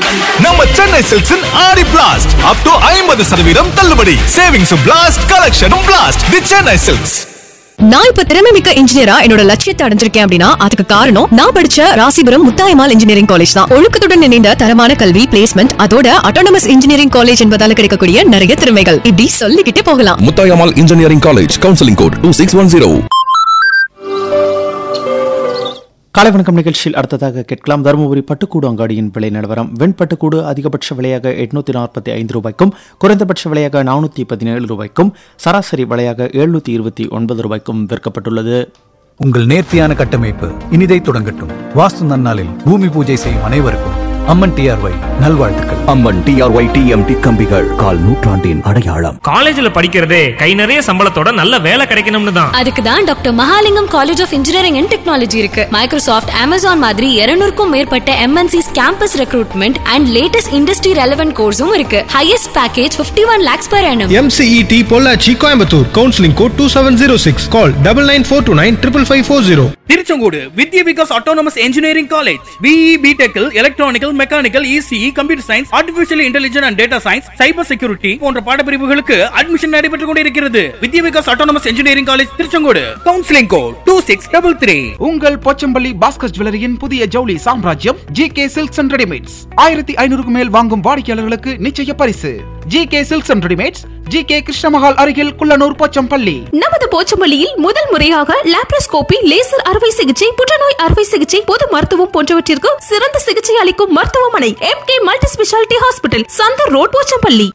நம்ம சென்னை சில்க்ஸின் ஆடி blast up to ஐம்பது சதவீதம் தள்ளுபடி சேவிங்ஸும் பிளாஸ்ட் கலெக்ஷனும் பிளாஸ்ட் தி சென்னை சில்க்ஸ் நான் இப்ப திறமை மிக்க இன்ஜினியரா என்னோட லட்சியத்தை அடைஞ்சிருக்கேன் அப்படின்னா அதுக்கு காரணம் நான் படிச்ச ராசிபுரம் முத்தாயமால் இன்ஜினியரிங் காலேஜ் தான் ஒழுக்கத்துடன் இணைந்த தரமான கல்வி பிளேஸ்மெண்ட் அதோட அட்டானமஸ் இன்ஜினியரிங் காலேஜ் என்பதால கிடைக்கக்கூடிய நிறைய திறமைகள் இப்படி சொல்லிக்கிட்டே போகலாம் Muthayammal engineering college counselling code two six one zero காலை வணக்கம் நிகழ்ச்சியில் அடுத்ததாக கேட்கலாம் தருமபுரி பட்டுக்கூடு அங்காடியின் விலை நிலவரம் வெண்பட்டுக்கூடு அதிகபட்ச விலையாக எட்நூத்தி நாற்பத்தி ஐந்து ரூபாய்க்கும் குறைந்தபட்ச விலையாக நானூற்றி பதினேழு ரூபாய்க்கும் சராசரி விலையாக எழுநூத்தி இருபத்தி ஒன்பது ரூபாய்க்கும் விற்கப்பட்டுள்ளது உங்கள் நேர்த்தியான கட்டமைப்பு இனிதை தொடங்கட்டும் வாஸ்து நன்னாளில் பூமி பூஜை செய்யும் அனைவருக்கும் அம்மன் டிஆர்ஒய் நல்வாழ்த்துக்கள் அம்மன் டிஆர்ஒய் டிஎம்டி கம்பிகள் கால் நூற்றாண்டின் அடையாளம் காலேஜ்ல படிக்கிறதே கை நிறைய சம்பளத்தோட நல்ல வேலை கிடைக்கணும்னு தான் அதுக்கு தான் doctor Mahalingam college of engineering and technology இருக்கு மைக்ரோசாஃப்ட் அமேசான் மாதிரி 200க்கும் மேற்பட்ட MNCs campus recruitment and latest industry relevant கோர்ஸும் இருக்கு highest package 51 one lakhs per annum MCET Pollachi Coimbatore counselling code two seven zero six call double nine four two nine triple five four zero Tiruchengode Vidya Vikas autonomous engineering college BE பிடெக்கில் electronical mechanical ECE computer science artificial intelligence and data science cyber security போன்ற பாடப்பிரிவுகளுக்கு admission நடைபெற்றுக் கொண்டிருக்கிறது Vidya Vikas autonomous engineering college Tiruchengode counselling code two six double three உங்கள் போச்சம்பள்ளி பாஸ்கர் ஜுவல்லரியின் புதிய ஜவுளி சாம்ராஜ்யம் G K Silks and readymades ஆயிரத்தி ஐநூறுக்கு மேல் வாங்கும் வாடிக்கையாளர்களுக்கு நிச்சய பரிசு G K Silks and readymades G K Krishnamahal அருகில் குள்ளனூர் போச்சம்பள்ளி நமது போச்சம்பள்ளியில் முதல் முறையாக லாப்ரோஸ்கோபி லேசர் அறுவை சிகிச்சை புற்றுநோய் அறுவை சிகிச்சை பொது மருத்துவம் போன்றவற்றிற்கு சிறந்த சிகிச்சை அளிக்கும் மருத்துவமனை M K multi speciality hospital Chandar road Pochampalli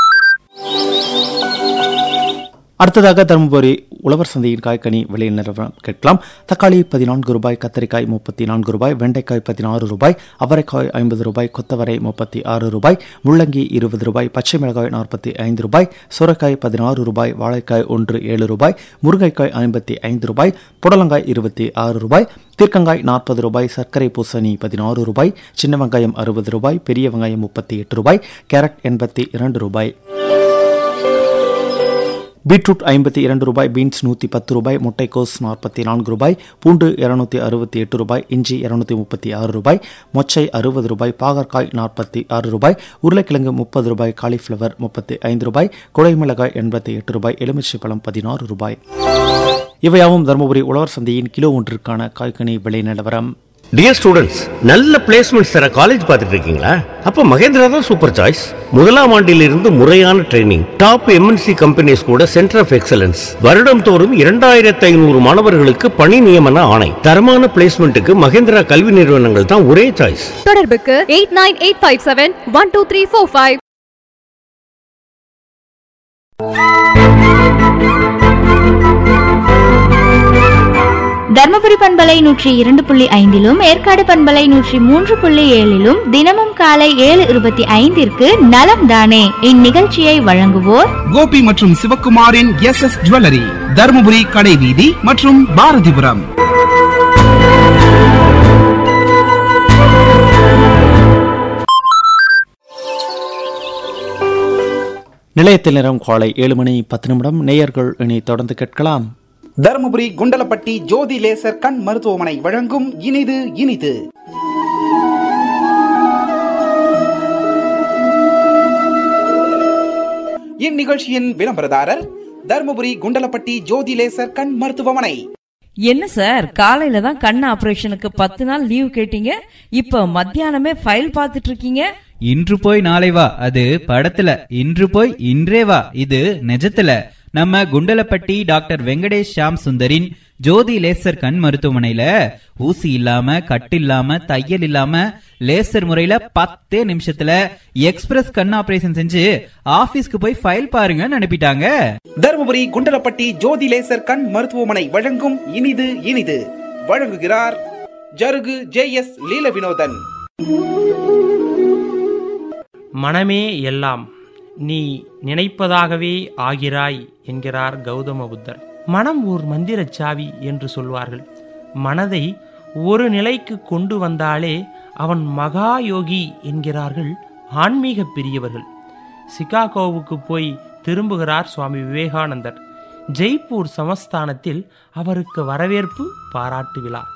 அடுத்ததாக தருமபுரி உழவர் சந்தையின் காய்கனி விலை நிலவரம் கேட்கலாம் தக்காளி பதினான்கு ரூபாய் கத்தரிக்காய் முப்பத்தி நான்கு ரூபாய் வெண்டைக்காய் பதினாறு ரூபாய் அவரைக்காய் ஐம்பது ரூபாய் கொத்தவரை முப்பத்தி ஆறு ரூபாய் முள்ளங்கி இருபது ரூபாய் பச்சை மிளகாய் நாற்பத்தி ஐந்து ரூபாய் சுரக்காய் பதினாறு ரூபாய் வாழைக்காய் ஒன்று ஏழு ரூபாய் முருங்கைக்காய் ஐம்பத்தி ஐந்து ரூபாய் புடலங்காய் இருபத்தி ஆறு ரூபாய் தீர்க்கங்காய் நாற்பது ரூபாய் சர்க்கரை பூசணி பதினாறு ரூபாய் சின்ன வெங்காயம் அறுபது ரூபாய் பெரிய வெங்காயம் முப்பத்தி எட்டு ரூபாய் கேரட் எண்பத்தி இரண்டு ரூபாய் பீட்ரூட் ஐம்பத்தி இரண்டு ரூபாய் பீன்ஸ் நூற்றி பத்து ரூபாய் முட்டைக்கோஸ் நாற்பத்தி நான்கு ரூபாய் பூண்டு இருநூத்தி அறுபத்தி எட்டு ரூபாய் இஞ்சி இருநூத்தி முப்பத்தி ஆறு ரூபாய் மொச்சை அறுபது ரூபாய் பாகற்காய் நாற்பத்தி ஆறு ரூபாய் உருளைக்கிழங்கு முப்பது ரூபாய் காலிஃப்ளவர் முப்பத்தி ஐந்து ரூபாய் குடைமிளகாய் எண்பத்தி எட்டு ரூபாய் எலுமிச்சை பழம் பதினாறு ரூபாய் இவையாவும் தருமபுரி உழவர் சந்தையின் கிலோ ஒன்றிற்கான காய்கனி விலை நிலவரம் டியர் ஸ்டூடெண்ட்ஸ் நல்ல பிளேஸ்மெண்ட்ஸ் தர காலேஜ் பார்த்துட்டு இருக்கீங்களா அப்ப மகேந்திரா தான் சூப்பர் சாய்ஸ் முதலாம் ஆண்டிலிருந்து முறையான ட்ரைனிங் டாப் எம்என்சி கம்பெனிஸ் கூட சென்டர் ஆஃப் எக்ஸலன்ஸ் வருடம் தோறும் இரண்டாயிரத்தி ஐநூறு மாணவர்களுக்கு பணி நியமன ஆணை தரமான பிளேஸ்மெண்ட்டுக்கு மகேந்திரா கல்வி நிறுவனங்கள் தான் ஒரே சாய்ஸ் தொடர்புக்கு eight nine eight five seven one two three four five Dharmapuri பண்பலை நூற்றி இரண்டு புள்ளி ஐந்திலும் ஏற்காடு பண்பலை நூற்றி மூன்று புள்ளி ஏழிலும் தினமும் காலை ஏழு இருபத்தி ஐந்திற்கு நலம் தானே இந்நிகழ்ச்சியை வழங்குவோர் கோபி மற்றும் சிவக்குமாரின் எஸ் எஸ் ஜுவல்லரி தருமபுரி கடை வீதி மற்றும் பாரதிபுரம் நிலையத்தில் நேரம் காலை ஏழு மணி பத்து நிமிடம் நேயர்கள் இனி தொடர்ந்து கேட்கலாம் தருமபுரி குண்டலப்பட்டி ஜோதி லேசர் கண் மருத்துவமனை வழங்கும் இனிது இனிது இந்நிகழ்ச்சியின் விளம்பரதாரர் தருமபுரி குண்டலப்பட்டி ஜோதி லேசர் கண் மருத்துவமனை என்ன சார் காலையில தான் கண் ஆபரேஷனுக்கு பத்து நாள் லீவ் கேட்டீங்க இப்ப மத்தியானமே ஃபைல் பார்த்துட்டு இருக்கீங்க இன்று போய் நாளை வா அது படத்துல இன்று போய் இன்றே வா இது நிஜத்துல நம்ம குண்டலப்பட்டி டாக்டர் வெங்கடேஷ் ஷாம் சுந்தரின் ஜோதி லேசர் கண் மருத்துவமனையில ஊசி இல்லாம கட்டு இல்லாம தையல் இல்லாம லேசர் முறையில பத்தே நிமிஷத்துல எக்ஸ்பிரஸ் கண் ஆபரேஷன் செஞ்சு ஆபீஸ்க்கு போய் ஃபைல் பாருங்கன்னு அனுப்பிட்டாங்க தருமபுரி குண்டலப்பட்டி ஜோதி லேசர் கண் மருத்துவமனை வழங்கும் இனிது இனிது வழங்குகிறார் ஜருகு ஜே எஸ் லீல வினோதன் மனமே எல்லாம் நீ நினைப்பதாகவே ஆகிறாய் என்கிறார் கௌதம புத்தர் மனம் ஓர் மந்திரச் சாவி என்று சொல்வார்கள் மனதை ஒரு நிலைக்கு கொண்டு வந்தாலே அவன் மகா யோகி என்கிறார்கள் ஆன்மீக பெரியவர்கள் சிகாகோவுக்கு போய் திரும்புகிறார் சுவாமி விவேகானந்தர் ஜெய்ப்பூர் சமஸ்தானத்தில் அவருக்கு வரவேற்பு பாராட்டு விழா